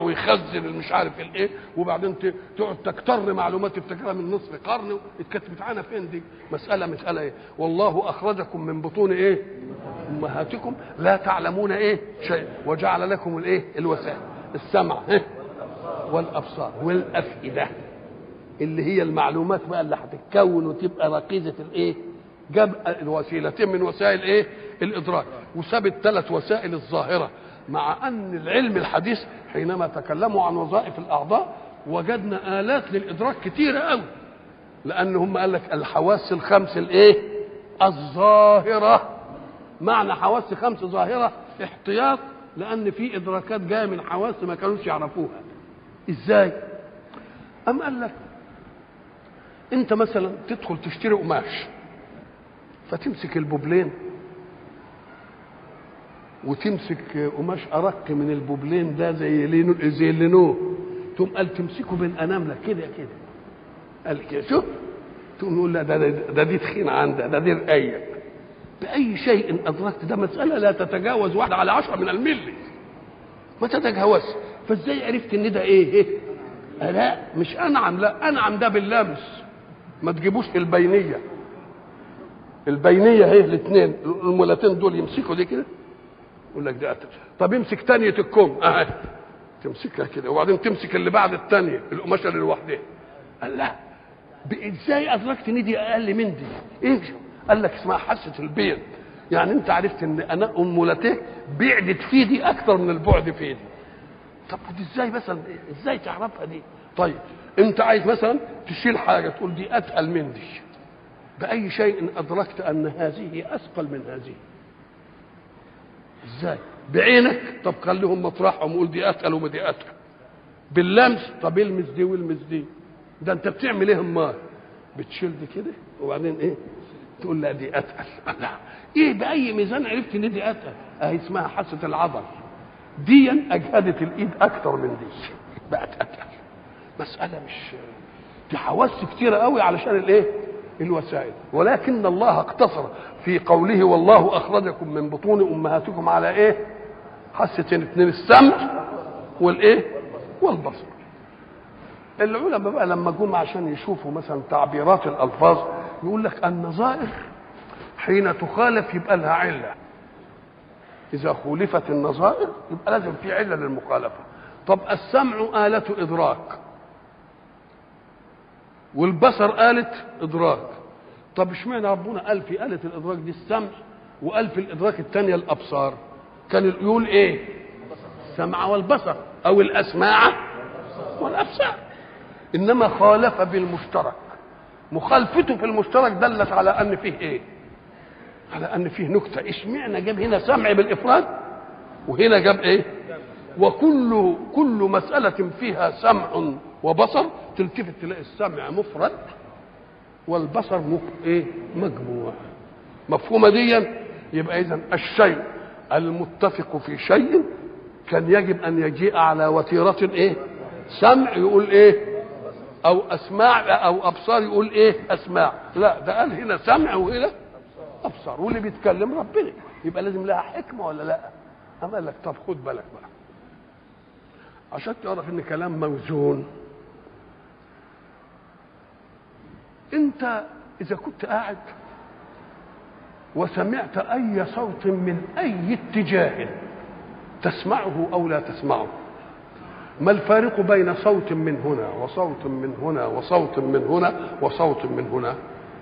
ويخزن المش عارف الايه وبعدين ت- تقعد تكتر معلومات تفتكرها من نصف قرن اتكتبت عنها فين دي مساله مساله ايه والله اخرجكم من بطون ايه امهاتكم لا تعلمون ايه شيء وجعل لكم الايه الوسائل السمع إيه؟ والابصار والافئده اللي هي المعلومات بقى اللي هتتكون وتبقى ركيزه الايه جاب الوسيلتين من وسائل ايه الادراك وساب الثلاث وسائل الظاهره مع ان العلم الحديث حينما تكلموا عن وظائف الاعضاء وجدنا الات للادراك كتيره قوي لان هم قال لك الحواس الخمس الايه الظاهره معنى حواس خمس ظاهره احتياط لان في ادراكات جايه من حواس ما كانوش يعرفوها ازاي ام قال لك انت مثلا تدخل تشتري قماش فتمسك البوبلين وتمسك قماش ارق من البوبلين ده زي لينو زي اللينو تقوم قال تمسكه بين اناملك كده كده قال كده شوف تقوم يقول لا ده, ده, ده دي تخين عندها ده دي رقيق باي شيء ادركت ده مساله لا تتجاوز واحد على عشرة من الملي ما تتجاوز فازاي عرفت ان ده ايه ايه لا مش انعم لا انعم ده باللمس ما تجيبوش البينيه البينيه هي الاثنين المولتين دول يمسكوا دي كده يقول لك ده أتف. طب امسك تانية الكم اهي تمسكها كده وبعدين تمسك اللي بعد الثانيه القماشه اللي لوحدها قال لا ب- ازاي ادركت ان دي اقل من دي ايه قال لك اسمها حاسه البيض يعني انت عرفت ان انا امولتين بعدت في دي اكتر من البعد في دي طب ودي ازاي مثلا ازاي تعرفها دي طيب انت عايز مثلا تشيل حاجه تقول دي اتقل من دي باي شيء ادركت ان هذه اثقل من هذه ازاي بعينك طب خليهم مطرحهم وقول دي اتقل وما دي اتقل باللمس طب المس دي والمس دي ده انت بتعمل ايه امال بتشيل دي كده وبعدين ايه تقول لا دي اتقل لا ايه باي ميزان عرفت ان دي اتقل اهي اسمها حاسه العضل دي اجهدت الايد اكتر من دي بقت اتقل مساله مش دي حواس كتيره قوي علشان الايه الوسائل ولكن الله اقتصر في قوله والله اخرجكم من بطون امهاتكم على ايه حاستين اتنين السمع والايه والبصر العلماء بقى لما جم عشان يشوفوا مثلا تعبيرات الالفاظ يقول لك النظائر حين تخالف يبقى لها عله اذا خولفت النظائر يبقى لازم في عله للمخالفه طب السمع آلة إدراك والبصر آلة إدراك طب اشمعنى ربنا قال في آلة الإدراك دي السمع وقال في الإدراك الثانية الأبصار كان يقول إيه السمع والبصر أو الأسماع والأبصار إنما خالف بالمشترك مخالفته في المشترك دلت على أن فيه إيه على أن فيه نكتة اشمعنى جاب هنا سمع بالإفراد وهنا جاب إيه وكل كل مسألة فيها سمع وبصر تلتفت تلاقي السمع مفرد والبصر مك... ايه مجموع مفهومة دي يبقى إذا الشيء المتفق في شيء كان يجب أن يجيء على وتيرة إيه سمع يقول إيه أو أسماع أو أبصار يقول إيه أسماع لا ده قال هنا سمع وهنا أبصار واللي بيتكلم ربنا يبقى لازم لها حكمة ولا لا أما قال لك طب خد بالك بقى عشان تعرف ان كلام موزون انت اذا كنت قاعد وسمعت اي صوت من اي اتجاه تسمعه او لا تسمعه ما الفارق بين صوت من هنا وصوت من هنا وصوت من هنا وصوت من هنا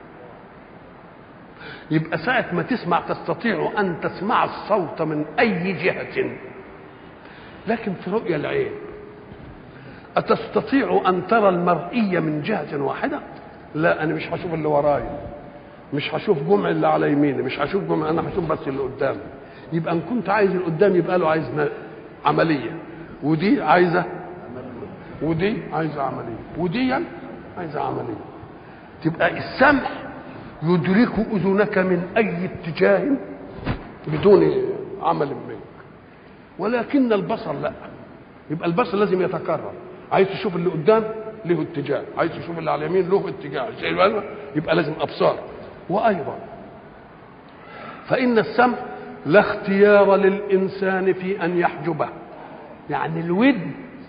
يبقى ساعة ما تسمع تستطيع أن تسمع الصوت من أي جهة لكن في رؤيا العين أتستطيع أن ترى المرئية من جهة واحدة؟ لا أنا مش هشوف اللي ورايا مش هشوف جمع اللي على يميني مش هشوف جمع أنا هشوف بس اللي قدامي يبقى إن كنت عايز اللي قدامي يبقى له عايز عملية ودي عايزة ودي عايزة عملية ودي عايزة عملية تبقى السمع يدرك أذنك من أي اتجاه بدون عمل منك ولكن البصر لا يبقى البصر لازم يتكرر عايز تشوف اللي قدام له اتجاه عايز تشوف اللي على اليمين له اتجاه يبقى لازم ابصار وايضا فان السمع لا اختيار للانسان في ان يحجبه يعني الودن